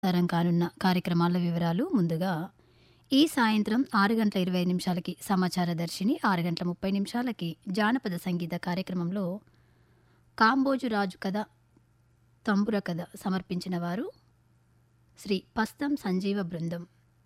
ప్రసారం కానున్న కార్యక్రమాల వివరాలు ముందుగా ఈ సాయంత్రం ఆరు గంటల ఇరవై నిమిషాలకి సమాచార దర్శిని ఆరు గంటల ముప్పై నిమిషాలకి జానపద సంగీత కార్యక్రమంలో కాంబోజు రాజు కథ తంబుర కథ సమర్పించిన వారు శ్రీ పస్తం సంజీవ బృందం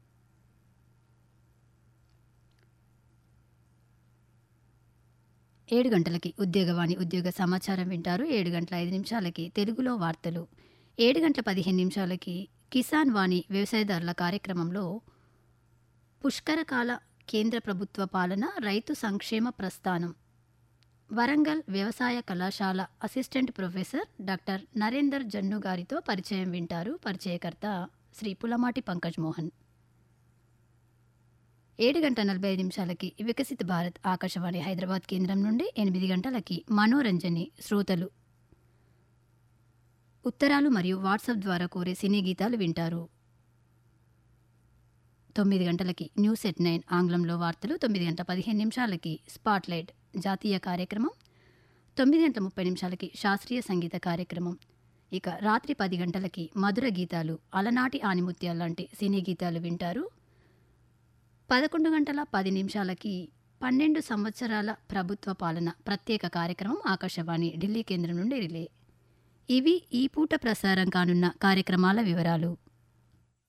ఏడు గంటలకి ఉద్యోగవాణి ఉద్యోగ సమాచారం వింటారు ఏడు గంటల ఐదు నిమిషాలకి తెలుగులో వార్తలు ఏడు గంటల పదిహేను నిమిషాలకి కిసాన్ వాణి వ్యవసాయదారుల కార్యక్రమంలో పుష్కరకాల కేంద్ర ప్రభుత్వ పాలన రైతు సంక్షేమ ప్రస్థానం వరంగల్ వ్యవసాయ కళాశాల assistant professor doctor Narender Jannu గారితో పరిచయం వింటారు పరిచయకర్త శ్రీ పులమాటి పంకజ్ మోహన్ ఏడు గంటల నలభై ఐదు నిమిషాలకి వికసిత భారత్ ఆకాశవాణి హైదరాబాద్ కేంద్రం నుండి ఎనిమిది గంటలకి మనోరంజని శ్రోతలు ఉత్తరాలు మరియు వాట్సాప్ ద్వారా కోరే సినీ గీతాలు వింటారు తొమ్మిది గంటలకి న్యూస్ ఎట్ నైన్ ఆంగ్లంలో వార్తలు తొమ్మిది గంటల పదిహేను నిమిషాలకి స్పాట్లైట్ జాతీయ కార్యక్రమం తొమ్మిది గంటల ముప్పై నిమిషాలకి శాస్త్రీయ సంగీత కార్యక్రమం ఇక రాత్రి పది గంటలకి మధుర గీతాలు అలనాటి ఆనిముత్యాలు లాంటి సినీ గీతాలు వింటారు పదకొండు గంటల పది నిమిషాలకి పన్నెండు సంవత్సరాల ప్రభుత్వ పాలన ప్రత్యేక కార్యక్రమం ఆకాశవాణి ఢిల్లీ కేంద్రం నుండి రిలే ఇవి ఈ పూట ప్రసారం కానున్న కార్యక్రమాల వివరాలు